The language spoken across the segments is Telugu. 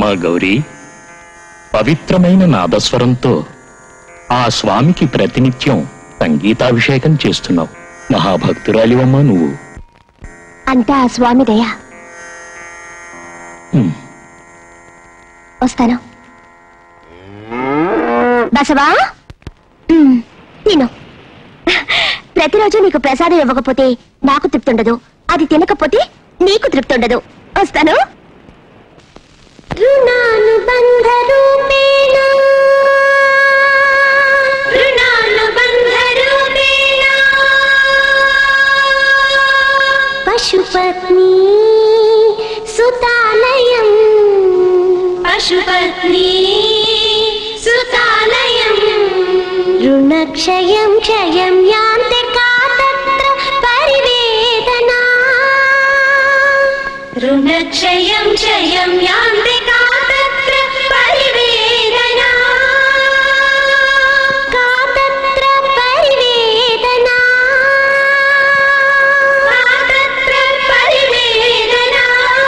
అమ్మా గౌరీ పవిత్రమైన నాదస్వరంతో ఆ స్వామికి ప్రతినిత్యం సంగీతాభిషేకం చేస్తున్నావు మహాభక్తురాలివమ్మా నువ్వు అంతా ఆ స్వామి దయ హ్మ్. వస్తాను బసవా ఉమ్, తిను ప్రతిరోజు నీకు ప్రసాదం ఇవ్వకపోతే నాకు తృప్తి ఉండదు అది తినకపోతే నీకు తృప్తి ఉండదు వస్తాను రుణానుబంధ రూపేణ రుణానుబంధ రూపేణ పశుపత్ని సుతాలయం పశుపత్ని సుతాలయం రుణక్షయం క్షయం యాంతి కా తత్ర పరివేదనా రుణక్షయం క్షయం యాంతి కా తత్ర పరివేదనా కా తత్ర పరివేదనా కా తత్ర పరివేదనా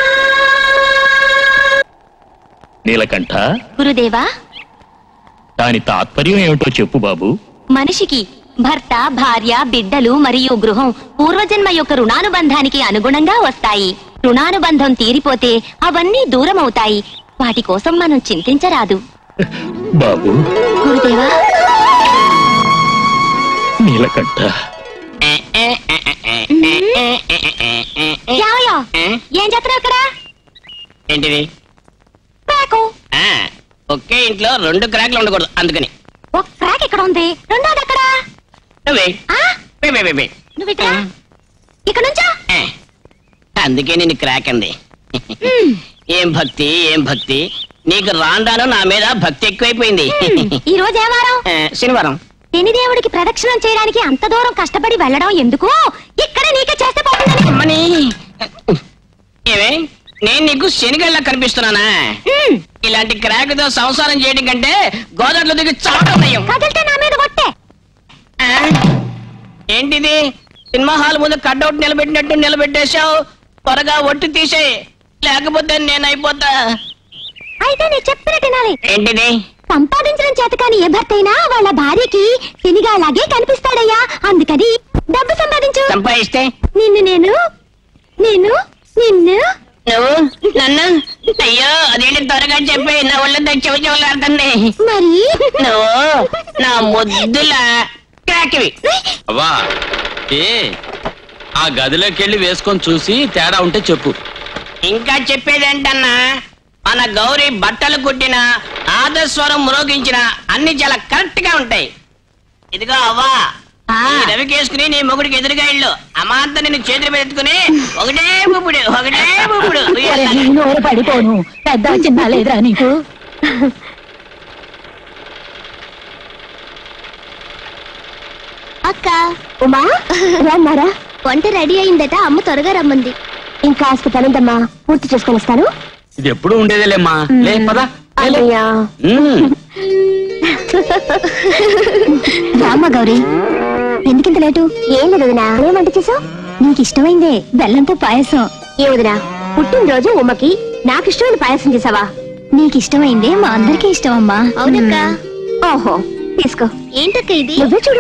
నీలకంఠ గురుదేవా దాని తాత్పర్యం ఏమిటో చెప్పు బాబు మనిషికి భర్త భార్య బిడ్డలు మరియు గృహం పూర్వజన్మ యొక్క రుణానుబంధానికి అనుగుణంగా వస్తాయి రుణానుబంధం తీరిపోతే అవన్నీ దూరమవుతాయి వాటి కోసం మనం చింతించరాదు బాబు గురుదేవా నీలకంఠ యావయ్యా, ఏం చేస్తున్నావు ఇక్కడ ఏంటిది క్రాకు ఆ, ఒకే ఇంట్లో రెండు క్రాక్లు ఉండకూడదు అందుకని ఒక క్రాక్ ఇక్కడ ఉంది రెండోది ఎక్కడ నువ్వే ఆ, వే, వే, వే, వే. నువ్వు ఇక్కడ ఇక్కడ నుంచా ఆ, అందుకే నేను క్రాక్ అంది ఏం భక్తి ఏం భక్తి నీకు రాండాను నా మీద భక్తి ఎక్కువైపోయింది ఈ రోజు ఏ వారం ఆ, శనివారం శనిదేవుడికి ప్రదక్షిణం చేయడానికి అంత దూరం కష్టపడి వెళ్ళడం ఎందుకు ఇక్కడే నీకే చేస్తే పోతుందని అమ్మని ఏమే నేను నీకు శనిగళ్ళ కనిపిస్తున్నానా ఉమ్, ఇలాంటి క్రాక్ తో సంసారం చేయడం కంటే గోదాట్లో దిగి చావడం నయం. కదిలితే నా మీద కొట్టే ఆ? ఏంటిది సినిమా హాల్ ముందు కట్అవుట్ నిలబెట్టినట్టు నిలబెట్టేశావు త్వరగా ఒట్టు తీసేయ్ లేకపోతే నేను అయిపోతా అయితే నీ చెప్పిన తినాలి ఏంటిది సంపాదించడం చేత కాని ఏ భర్త అయినా వాళ్ళ భార్యకి శనిగా అలాగే కనిపిస్తాడయ్యా అందుకని డబ్బు సంపాదించు సంపాదిస్తే నిన్ను నేను నిన్ను నిన్ను నువ్వు నన్ను అయ్యో అదేంటి త్వరగా చెప్పి నా ఒళ్ళంతా చెవి చెవులాడుతుంది మరి నువ్వు నా ముద్దుల క్రాకివి అవ్వా ఏ ఆ గదిలోకి వెళ్ళి వేసుకొని చూసి తేడా ఉంటే చెప్పు ఇంకా చెప్పేదేంటన్నా మన గౌరీ బట్టలు కుట్టిన ఆదస్వరం మ్రోగించిన అన్ని చాలా కరెక్ట్ గా ఉంటాయి ఇదిగో అవ్వా ఆ. ఈ రవికేసుకుని నీ మొగుడికి ఎదురుగా ఇల్లు అమాంత నిన్ను చేతులు పెట్టుకుని ఒకటే బుబ్బుడు ఒకటే బుబ్బుడు నోరు పడిపోను పెద్ద చిన్న లేదురా నీకు అక్క ఉమా రాన్నారా వంట రెడీ అయిందట అమ్మ త్వరగా రమ్మంది ఇంకాస్త పనుందమ్మా పూర్తి చేసుకొని వస్తాను ఇది ఎప్పుడు ఉండేదేలేమ్మా లే పదా అన్నయ్య రామ్మ గౌరీ ఎందుకింత లేటు ఏం లేదు వదినా ఏం వంట చేసావు నీకు ఇష్టమైందే బెల్లంతో పాయసం ఏ వదినా పుట్టినరోజు ఉమ్మకి నాకు ఇష్టమైన పాయసం చేసావా నీకు ఇష్టమైందే మా అందరికీ ఇష్టం అమ్మా అవునక్క ఓహో తీసుకో ఏంటక్క ఇది నువ్వే చూడు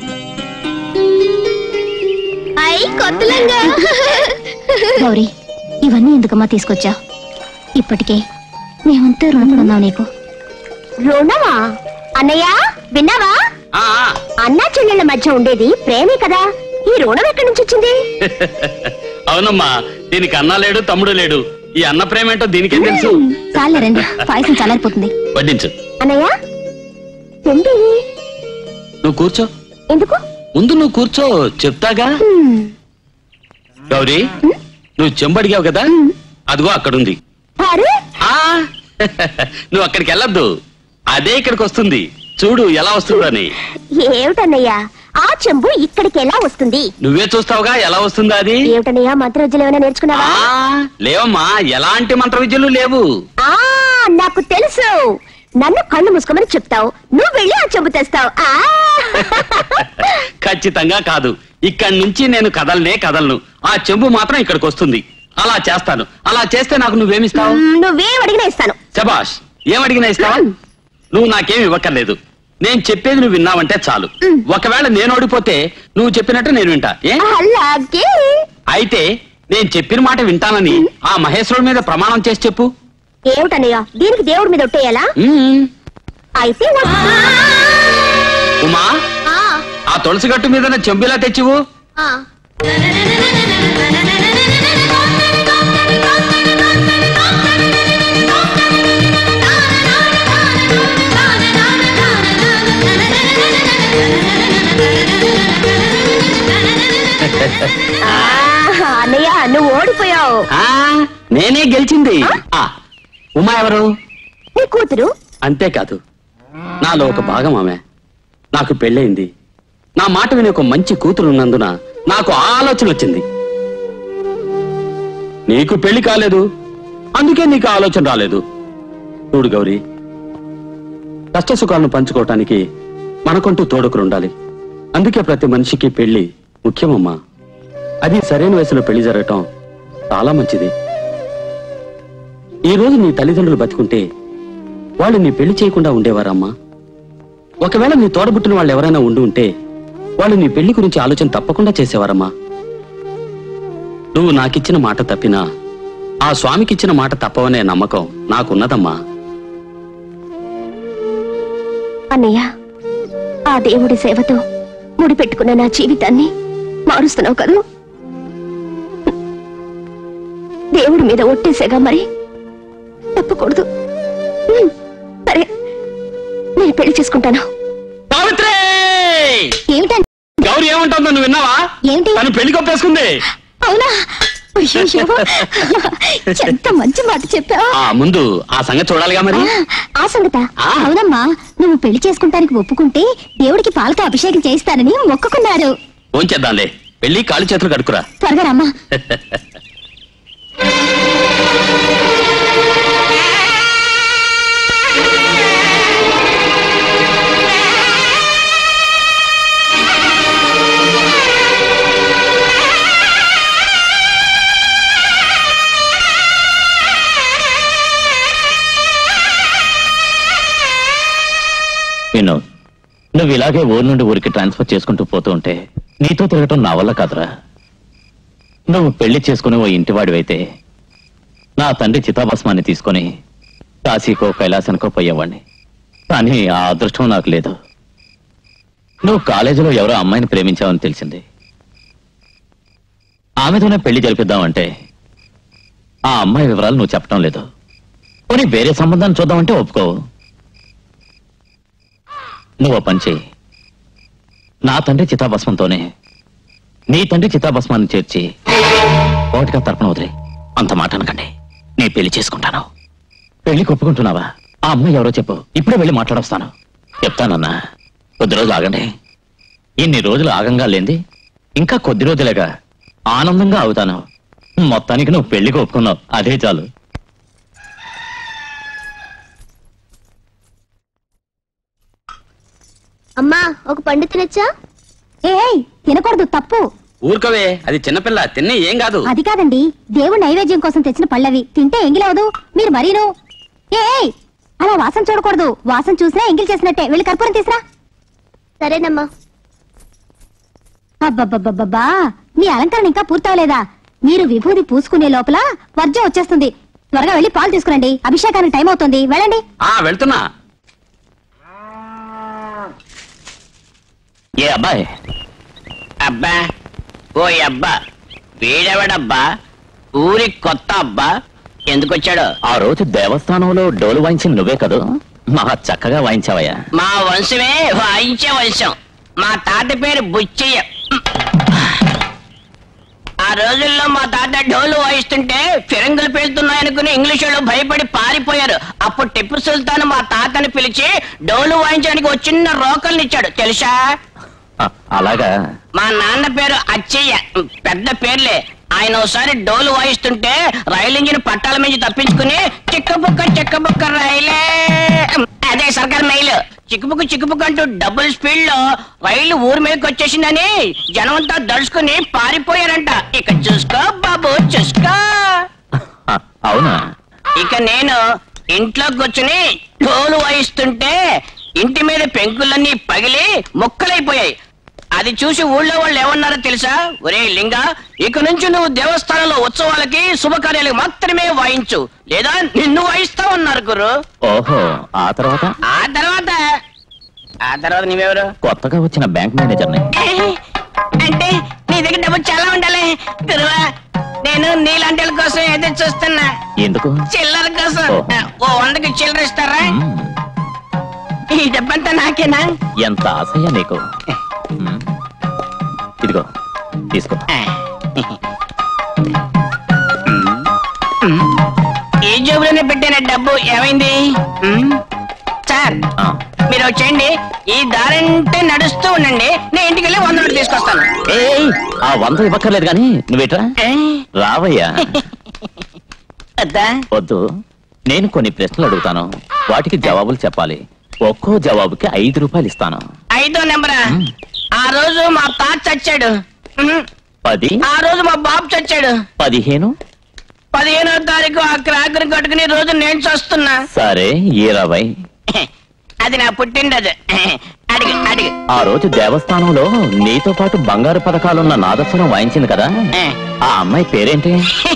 అయ్యి కొత్తలంగా గౌరీ ఇవన్నీ ఎందుకమ్మా తీసుకొచ్చా ఇప్పటికే మేమంతా రుణపడి ఉన్నాం నీకు రుణమా అన్నయ్య విన్నావా ఆ, ఆ. అన్న చెల్లెళ్ళ మధ్య ఉండేది ప్రేమే కదా ఈ రుణం ఎక్కడి నుంచి వచ్చింది అవునమ్మా దీనికి అన్న లేడు తమ్ముడు లేడు ఈ అన్న ప్రేమ ఏంటో దీనికేం తెలుసు చాలే రండి పాయసం చల్లారిపోతుంది వడ్డించు అన్నయ్య చెండి నువ్వు కూర్చో ఎందుకు ముందు నువ్వు కూర్చో చెప్తాగా హ్మ్. గౌరీ నువ్వు చెంబడిగావు కదా అదిగో అక్కడుంది అరే ఆ నువ్వు అక్కడికి వెళ్ళొద్దు అదే ఇక్కడికి వస్తుంది చూడు ఎలా వస్తుందని ఏమిటన్నయ్యా ఆ చెంబు ఇక్కడికి ఎలా వస్తుంది నువ్వే చూస్తావుగా ఎలా వస్తుందా అది ఏమిటన్నయ్యా మంత్రవిద్యలు ఏమైనా నేర్చుకున్నావా ఆ, లేవమ్మా ఎలాంటి మంత్ర విద్యలు లేవు ఆ నాకు తెలుసు నన్ను కళ్ళు మూసుకోమని చెప్తావు నువ్వు వెళ్ళి ఆ చెంబు తెస్తావు ఆ ఖచ్చితంగా కాదు ఇక్కడి నుంచి నేను కదలనే కదలను ఆ చెంబు మాత్రం ఇక్కడికి వస్తుంది అలా చేస్తాను అలా చేస్తే నాకు నువ్వేమిస్తావు మ్, నువ్వేం అడిగినా ఇస్తాను శబాష్ ఏమడిగినా ఇస్తావా నువ్వు నాకేం ఇవ్వక్కర్లేదు నేను చెప్పేది నువ్వు విన్నావంటే చాలు ఒకవేళ నేను ఓడిపోతే నువ్వు చెప్పినట్టు నేను వింటా ఏ అలాగే అయితే నేను చెప్పిన మాట వింటానని ఆ మహేశ్వరుడి మీద ప్రమాణం చేసి చెప్పు ఏమిటన్నయ్య దీనికి దేవుడి మీద ఒట్టేయాలా మ్మ్. అయితే ఒట్టు. ఉమా ఆ, ఆ తులసి గట్టు మీద చెంబులా తెచ్చివు ఆ. ఆ, అన్నయ్య నువ్వు ఓడిపోయావు ఆ, నేనే గెలిచింది ఆ, ఉమా ఎవరు నీ కూతురు అంతేకాదు నాలో ఒక భాగం ఆమె నాకు పెళ్ళయింది నా మాట విని ఒక మంచి కూతురు ఉన్నందున నాకు ఆ ఆలోచన వచ్చింది నీకు పెళ్లి కాలేదు అందుకే నీకు ఆ ఆలోచన రాలేదు చూడు గౌరీ కష్ట సుఖాలను పంచుకోవటానికి మనకంటూ తోడుకుని ఉండాలి అందుకే ప్రతి మనిషికి పెళ్లి ముఖ్యమమ్మా అది సరైన వయసులో పెళ్లి జరగటం చాలా మంచిది ఈ రోజు నీ తల్లిదండ్రులు బతికుంటే వాళ్ళు నీ పెళ్లి చేయకుండా ఉండేవారమ్మా ఒకవేళ నీ తోడబుట్టిన వాళ్ళు ఎవరైనా ఉండి ఉంటే వాళ్ళు నీ పెళ్లి గురించి ఆలోచన తప్పకుండా చేసేవారమ్మా నువ్వు నాకిచ్చిన మాట తప్పినా ఆ స్వామికిచ్చిన మాట తప్పవనే నమ్మకం నాకున్నదమ్మా అన్నయ్య ఆ దేవుడి సేవతో ముడిపెట్టుకున్న నా జీవితాన్ని మారుస్తున్నావు కదూ దేవుడి మీద ఒట్టేసేగా మరి తప్పకూడదు ఉమ్, సరే నేను పెళ్లి చేసుకుంటాను సావిత్రి ఏమిటండి గౌరీ ఏమంటుందో నువ్వు విన్నావా ఏంటి? తను పెళ్లి కొప్పేసుకుంది అవునా అయ్యయ్యో. ఎంత మంచి మాట చెప్పావు ఆ ముందు ఆ సంగతి చూడాలిగా మరి ఆ సంగత ఆ. అవునమ్మా నువ్వు పెళ్లి చేసుకుంటానికి ఒప్పుకుంటే దేవుడికి పాలతో అభిషేకం చేయిస్తానని మొక్కుకున్నారు ఫోన్ చేద్దాంలే పెళ్లి కాళ్ళు చేతులు కడుకురా త్వరగా రమ్మా వినోద్ నువ్వు ఇలాగే ఊరు నుండి ఊరికి ట్రాన్స్ఫర్ చేసుకుంటూ పోతూ ఉంటే నీతో తిరగటం నా వల్ల కాదురా నువ్వు పెళ్లి చేసుకుని ఓ ఇంటివాడివైతే నా తండ్రి చితాభస్మాన్ని తీసుకొని కాశీకో కైలాసానికో పోయేవాడిని కానీ ఆ అదృష్టం నాకు లేదు నువ్వు కాలేజీలో ఎవరో అమ్మాయిని ప్రేమించావని తెలిసింది ఆమెతోనే పెళ్లి జరిపిద్దామంటే ఆ అమ్మాయి వివరాలు నువ్వు చెప్పడం లేదు పోనీ వేరే సంబంధాన్ని చూద్దామంటే ఒప్పుకోవు నువ్వు ఓ పని చేయి నా తండ్రి చితాభస్మంతోనే నీ తండ్రి చితాభస్మాన్ని చేర్చి ఒకటిగా తరపున వదిలే అంత మాట అనకండి నీ పెళ్లి చేసుకుంటాను పెళ్లి ఒప్పుకుంటున్నావా ఆ అమ్మాయి ఎవరో చెప్పు ఇప్పుడే వెళ్ళి మాట్లాడొస్తాను చెప్తానన్నా కొద్ది రోజులు ఆగండి ఇన్ని రోజులు ఆగంగా లేంది ఇంకా కొద్ది రోజులేగా ఆనందంగా అవుతాను మొత్తానికి నువ్వు పెళ్లికి ఒప్పుకున్నావు అదే చాలు అమ్మా ఒక పండు తినచ్చా ఏయ్ తినకూడదు తప్పు ఊరుకోవే అది చిన్నపిల్ల తిన్నే ఏం కాదు అది కాదండి దేవుడి నైవేద్యం కోసం తెచ్చిన పళ్ళవి తింటే ఎంగిలవదు మీరు మరీను ఏయ్ అలా వాసన చూడకూడదు వాసన చూసినా ఎంగిల్ చేసినట్టే వెళ్ళి కర్పూరం తీసురా సరేనమ్మా అబ్బబ్బబ్బబ్బా మీ అలంకరణ ఇంకా పూర్తవలేదా మీరు విభూది పూసుకునే లోపల వర్జం వచ్చేస్తుంది త్వరగా వెళ్ళి పాలు తీసుకురండి అభిషేకానికి టైం అవుతుంది వెళ్ళండి ఆ వెళ్తున్నా ఏ అబ్బాయి అబ్బా ఓ అబ్బా వీడెవడబ్బా ఊరి కొత్త అబ్బా ఎందుకు వచ్చాడు ఆ రోజు దేవస్థానంలో డోలు వాయించింది నువ్వే కదూ మహా చక్కగా వాయించావయ్యా మా వంశమే వాయించే వంశం మా తాత పేరు బుచ్చయ్య ఆ రోజుల్లో మా తాత డోలు వాయిస్తుంటే ఫిరంగులు పేలుతున్నాయనుకుని ఇంగ్లీష్ వాళ్ళు భయపడి పారిపోయారు అప్పుడు టిప్పు సుల్తాన్ మా తాతని పిలిచి డోలు వాయించడానికి ఒక చిన్న రోకల్నిచ్చాడు తెలుసా ఆ, అలాగా మా నాన్న పేరు అచ్చయ్య పెద్ద పేర్లే ఆయన ఒకసారి డోలు వాయిస్తుంటే రైలు ఇంజిన్ పట్టాల మించి తప్పించుకుని చిక్కబుక్క చిక్కబుక్క రైలే అదే సర్కార్ మెయిల్ చిక్కుపుకు చిక్కుపుకు అంటూ డబుల్ స్పీడ్ లో రైలు ఊరి మీదకి వచ్చేసిందని జనమంతా దడుచుకుని పారిపోయారంట ఇక చూసుకో బాబు చూసుకో ఆ, అవునా ఇక నేను ఇంట్లో కూర్చుని డోలు వాయిస్తుంటే ఇంటి మీద పెంకులన్నీ పగిలి ముక్కలైపోయాయి అది చూసి ఊళ్ళో వాళ్ళు ఏమన్నారో తెలుసా ఒరే లింగా ఇక నుంచి నువ్వు దేవస్థానంలో ఉత్సవాలకి శుభకార్యాలకు మాత్రమే వాయించు లేదా నిన్ను వాయిస్తా ఉన్నారు గురు ఓహో ఆ తర్వాత ఆ తర్వాత ఆ తర్వాత నీవెవరు కొత్తగా వచ్చిన బ్యాంక్ మేనేజర్ని అంటే నీ దగ్గర డబ్బు చాలా ఉండాలి గురువా నేను నీలాంటి వాళ్ళ కోసం ఎదురు చూస్తున్నా ఎందుకు చిల్లర కోసం ఓ. ఓ వందకి చిల్లర ఇస్తారా మ్మ్. ఈ డబ్బంతా నాకేనా ఎంత ఆశయ్యా నీకు మ్మ్. ఇదిగో తీసుకో ఈ జేబులోనే పెట్టిన డబ్బు ఏమైంది మ్మ్. సార్ ఆ. మీరు వచ్చేయండి ఈ దారంటే నడుస్తూ ఉండండి నేను ఇంటికి వెళ్ళి వంద నోట్లు తీసుకొస్తాను ఏయ్ ఆ వంద ఇవ్వక్కర్లేదు కానీ నువ్వేట్రా ఏ? రావయ్యా వద్దా వద్దు నేను కొన్ని ప్రశ్నలు అడుగుతాను వాటికి జవాబులు చెప్పాలి ఒక్కో జవాబుకి ఐదు రూపాయలు ఇస్తాను ఐదో నెంబరా మ్మ్. ఆ రోజు మా తాత చచ్చాడు మ్మ్. పది ఆ రోజు మా బాబు చచ్చాడు పదిహేను పదిహేనో తారీఖు ఆ క్రాకర్ కట్టుకుని ఈ రోజు నేను చస్తున్నా సరే ఇరవై అది నా పుట్టినరోజు అడిగి అడిగి ఆ రోజు దేవస్థానంలో నీతో పాటు బంగారు పథకాలున్న నాదస్వరం వాయించింది కదా ఆ అమ్మాయి పేరేంటి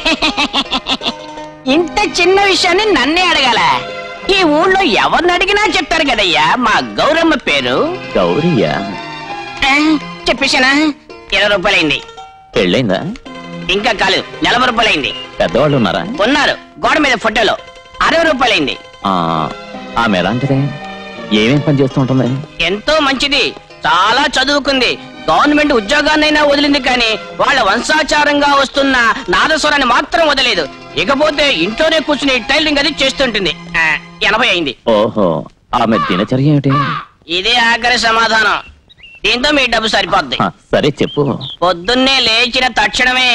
ఇంత చిన్న విషయాన్ని నన్నే అడగాల ఈ ఊళ్ళో ఎవరిని అడిగినా చెప్పారు కదయ్యా మా గౌరమ్మ పేరు గౌరియా ఆ, చెప్పేశానా ఇరవై రూపాయలైంది పెళ్ళైందా ఇంకా కాలేదు నలభై రూపాయలైంది పెద్దవాళ్ళు ఉన్నారా ఉన్నారు గోడ మీద ఫోటోలో అరవై రూపాయలైంది ఆ, ఆమె ఎలాంటిదే ఏమేం పని చేస్తూ ఉంటుంది ఎంతో మంచిది చాలా చదువుకుంది గవర్నమెంట్ ఉద్యోగాన్నైనా వదిలింది కానీ వాళ్ళ వంశాచారంగా వస్తున్న నాదస్వరాన్ని మాత్రం వదలేదు ఇకపోతే ఇంట్లోనే కూర్చుని టైలరింగ్ అది చేస్తుంటుంది ఆ, ఎనభై అయింది ఓహో ఆమె దినచర్య ఏమిటి ఇదే ఆఖరి సమాధానం దీంతో మీ డబ్బు సరిపోద్ది ఆ, సరే చెప్పు పొద్దున్నే లేచిన తక్షణమే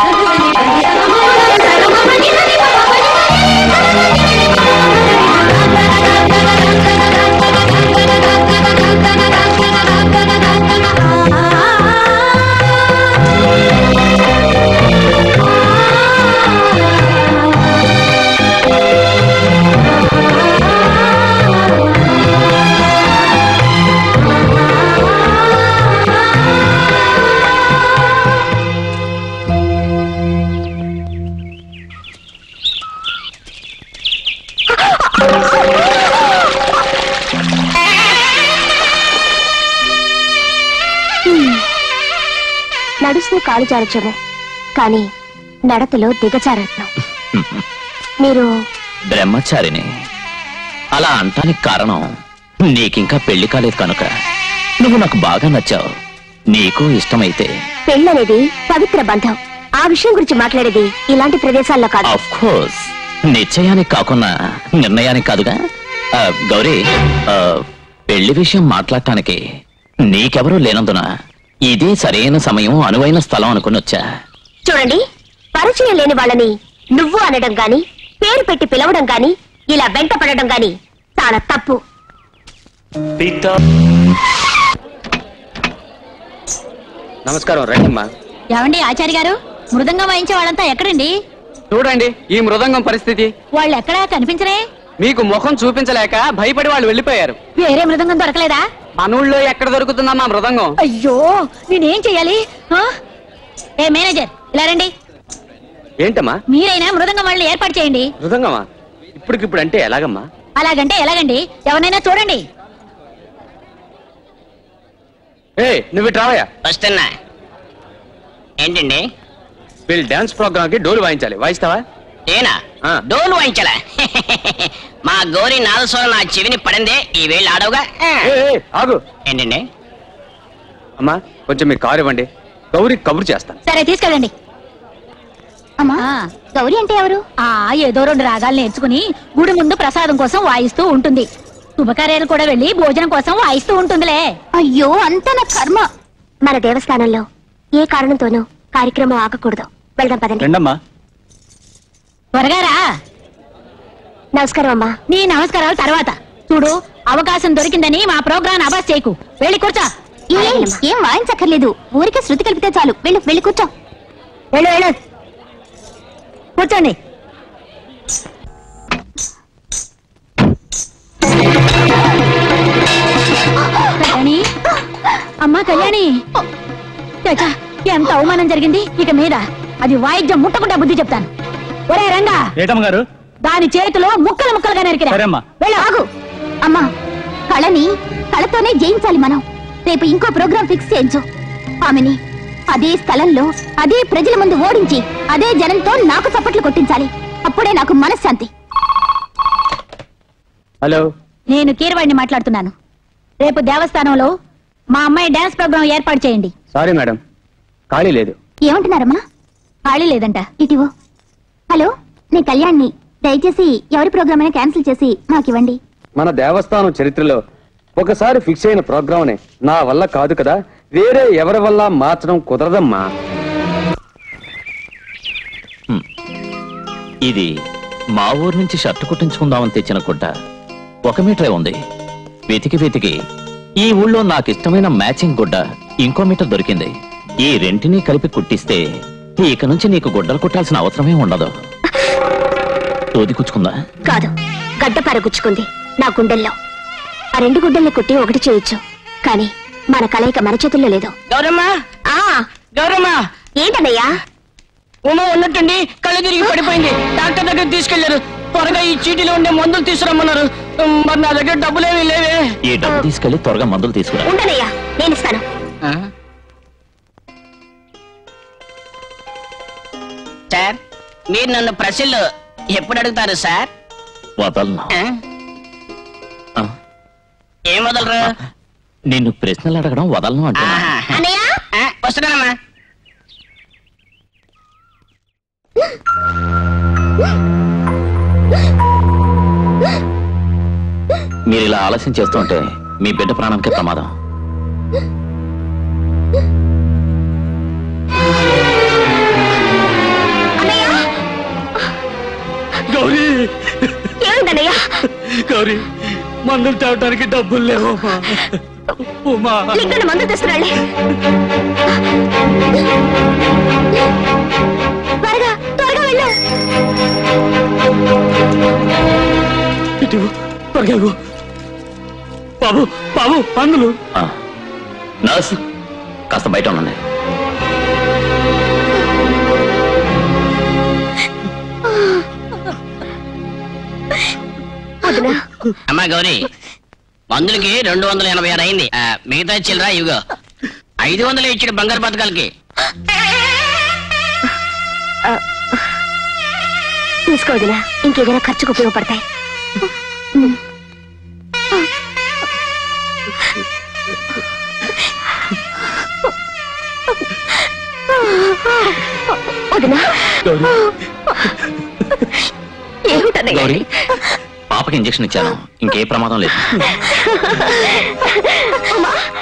నడుస్తూ కాలు జారచము కానీ నడతలో దిగజారట్నం మీరు బ్రహ్మచారిని అలా అంటానికి కారణం నీకింకా పెళ్లి కాలేదు కనుక నువ్వు నాకు బాగా నచ్చావు నీకు ఇష్టమైతే పెళ్ళనేది పవిత్ర బంధం ఆ విషయం గురించి మాట్లాడేది ఇలాంటి ప్రదేశాల్లో కాదు ఆఫ్ కోర్స్ నిశ్చయానికి కాకుండా నిర్ణయానికి కాదుగా ఆ, గౌరీ ఆ, పెళ్లి విషయం మాట్లాడటానికి నీకెవరూ లేనందున ఇదే సరైన సమయం అనువైన స్థలం అనుకుని వచ్చా చూడండి పరిచయం లేని వాళ్ళని నువ్వు అనడం గాని పేరు పెట్టి పిలవడం గాని ఇలా వెంట పడడం గాని చాలా తప్పు నమస్కారం రండమ్మా ఏమండి ఆచార్య గారు మృదంగం వాయించే వాళ్ళంతా ఎక్కడండి చూడండి ఈ మృదంగం పరిస్థితి వాళ్ళు ఎక్కడా కనిపించరే మీకు ముఖం చూపించలేక భయపడి వాళ్ళు వెళ్ళిపోయారు వేరే మృదంగం దొరకలేదా మన ఊళ్ళో ఎక్కడ దొరుకుతుందమ్మా మృదంగం అయ్యో నేనేం చెయ్యాలి ఆ? ఏ మేనేజర్ ఇలా రండి ఏంటమ్మా మీరైనా మృదంగం వాళ్ళని ఏర్పాటు చేయండి మృదంగమా ఇప్పటికిప్పుడు అంటే ఎలాగమ్మా అలాగంటే ఎలాగండి ఎవరినైనా చూడండి ఏ నువ్వు ఇటు రావయ్యా వస్తున్నా ఏంటండి వీళ్ళు డాన్స్ ప్రోగ్రామ్ కి డోలు వాయించాలి వాయిస్తావా నేనా ఆ. డోలు వాయించలా మా గౌరీ నాదస్వరం నా చెవిని పడిందే ఈ వేళ్ళు ఆడవుగా ఆ. ఏ, ఏ, ఆగు ఏంటండి అమ్మా కొంచెం మీ కారు ఇవ్వండి గౌరీ కబురు చేస్తాను సరే తీసుకెళ్ళండి అమ్మా ఆ. గౌరీ అంటే ఎవరు ఆ ఏదో రెండు రాగాలు నేర్చుకుని గుడి ముందు ప్రసాదం కోసం వాయిస్తూ ఉంటుంది శుభకార్యాలు కూడా వెళ్ళి భోజనం కోసం వాయిస్తూ ఉంటుందిలే అయ్యో అంత నా కర్మ మన దేవస్థానంలో ఏ కారణంతోనూ కార్యక్రమం ఆగకూడదు వెళ్దాం పదండి రండమ్మా త్వరగా రా నమస్కారం అమ్మా నీ నమస్కారాలు తర్వాత చూడు అవకాశం దొరికిందని మా ప్రోగ్రాం అబాస్ చేయకు వెళ్ళి కూర్చో ఏం ఏం వాయించక్కర్లేదు ఊరికే శృతి కలిపితే చాలు వెళ్ళు వెళ్ళి కూర్చో వెళ్ళు వెళ్ళు కూర్చోండి కళ్యాణి అమ్మా కళ్యాణి చచ్చా, ఎంత అవమానం జరిగింది ఇక మీద అది వాయిద్యం ముట్టకుండా బుద్ధి చెప్తాను ఒరే రంగా ఏటమ్మ గారు దాని చేతిలో ముక్కలు ముక్కలుగా నరికిరా సరేమ్మా. వెళ్ళు ఆగు అమ్మా కళని కళతోనే జయించాలి మనం రేపు ఇంకో ప్రోగ్రాం ఫిక్స్ చేయించు ఆమెని అదే స్థలంలో అదే ప్రజల ముందు ఓడించి అదే జనంతో నాకు చప్పట్లు కొట్టించాలి అప్పుడే నాకు మనశ్శాంతి హలో నేను కీరవాడిని మాట్లాడుతున్నాను రేపు దేవస్థానంలో మా అమ్మాయి డాన్స్ ప్రోగ్రాం ఏర్పాటు చేయండి సారీ మేడం ఖాళీ లేదు ఏమంటున్నారమ్మా ఖాళీ లేదంట ఇటివో హలో నేను కళ్యాణ్ని దయచేసి ఎవరి ప్రోగ్రామ్ అయినా క్యాన్సిల్ చేసి నాకు ఇవ్వండి మన దేవస్థానం చరిత్రలో ఒకసారి ఫిక్స్ అయిన ప్రోగ్రామ్ని నా వల్ల కాదు కదా వేరే ఎవరి వల్ల మార్చడం కుదరదమ్మా ఇది మా ఊరు నుంచి షర్ట్ కుట్టించుకుందామని తెచ్చిన గుడ్డ ఒక మీటరే ఉంది వెతికి వెతికి ఈ ఊళ్ళో నాకు ఇష్టమైన మ్యాచింగ్ గుడ్డ ఇంకో మీటర్ దొరికింది ఈ రెంటిని కలిపి కుట్టిస్తే ఇక నుంచి నీకు గుడ్డలు కుట్టాల్సిన అవసరమే ఉండదు తోది కుచ్చుకుందా కాదు గడ్డపార గుచ్చుకుంది నా గుండెల్లో ఆ రెండు గుడ్డల్ని కుట్టి ఒకటి చేయొచ్చు కానీ మన కలయిక మన చేతుల్లో లేదు గౌరమ్మ ఆ గౌరమ్మ ఏంటన్నయ్యా ఉమ ఉన్నట్టుండి కళ్ళు తిరిగి పడిపోయింది డాక్టర్ దగ్గర తీసుకెళ్లారు త్వరగా ఈ చీటీలో ఉండే మందులు తీసుకురమ్మన్నారు మరి నా దగ్గర డబ్బులేమీ లేవే ఈ డబ్బు తీసుకెళ్లి త్వరగా మందులు తీసుకురా ఉండనయ్యా నేను ఇస్తాను సార్ మీరు నన్ను ప్రశ్నలు ఎప్పుడు అడుగుతారు సార్ వదలను ఆ? ఆ, ఏం వదలరు నిన్ను ప్రశ్నలు అడగడం వదలను అంటున్నా ఆహా. అన్నయ్య ఆ, వస్తున్నానమ్మా మీరు ఇలా ఆలస్యం చేస్తుంటే మీ బిడ్డ ప్రాణానికి ప్రమాదం అన్నయ్య గౌరీ ఏమైందన్నయ్య గౌరీ మందులు తేవటానికి డబ్బులు లేవమ్మా ఉమా లింగన్న మందు తెస్తున్నాళ్ళే త్వరగా త్వరగా వెళ్ళు ఇటు త్వరగా ఇవ్వు. బాబు బాబు మందులు ఆ, నర్స్ కాస్త బయట ఉండండి వదినా అమ్మా గౌరీ మందులకి రెండు వందల ఎనభై ఆరు అయింది ఆ, మిగతా చిల్లరా ఇవిగో ఐదు వందలు ఇచ్చాడు బంగారు పథకాలకి తీసుకో వదినా ఇంకేదైనా ఖర్చుకు ఉపయోగపడతాయి వదినా ఏమిటన్నయ్య గౌరీ పాపకి ఇంజెక్షన్ ఇచ్చాను ఇంకే ప్రమాదం లేదు అమ్మా